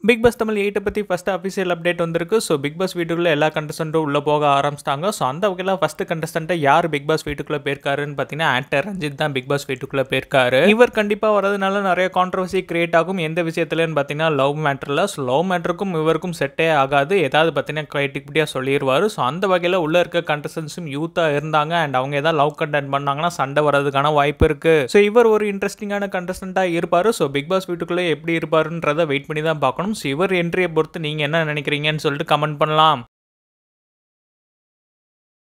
big pass Tamil எயிட்டை பற்றி first official update வந்திருக்கு ஸோ பிக் பாஸ் வீட்டுக்குள்ளே எல்லா கண்டஸ்டண்ட்டும் உள்ளே போக ஆரம்பிச்சிட்டாங்க ஸோ அந்த வகையில் ஃபஸ்ட்டு கண்டஸ்டண்ட்டை யார் பிக் பாஸ் வீட்டுக்குள்ளே போயிருக்காருன்னு பார்த்தீங்கன்னா ஆக்டர் ரஞ்சித் தான் பிக் பாஸ் வீட்டுக்குள்ளே போயிருக்காரு இவர் கண்டிப்பாக வரதுனால நிறைய கான்ட்ரவர்சி கிரியேட் ஆகும் எந்த விஷயத்துலன்னு பார்த்தீங்கன்னா லவ் மேட்டரில் ஸோ லவ் மேட்டருக்கும் இவருக்கும் செட்டே ஆகாது ஏதாவது பார்த்தீங்கன்னா கிரியேட்டிவிட்டியாக சொல்லிடுவார் ஸோ அந்த வகையில் உள்ளே இருக்க கண்டஸ்டன்ஸும் யூத்தாக இருந்தாங்க அண்ட் அவங்க ஏதாவது லவ் கண்டென்ட் பண்ணாங்கன்னா சண்டை வர்றதுக்கான வாய்ப்பு இருக்குது ஸோ இவர் ஒரு இன்ட்ரெஸ்டிங்கான கண்டஸ்டண்ட்டாக இருப்பார் ஸோ பிக் பாஸ் வீட்டுக்குள்ளே எப்படி இருப்பாருன்றதை வெயிட் பண்ணி தான் பார்க்கணும் ஸோ இவர் என்ட்ரியை பொறுத்து நீங்கள் என்ன நினைக்கிறீங்கன்னு சொல்லிட்டு கமெண்ட் பண்ணலாம்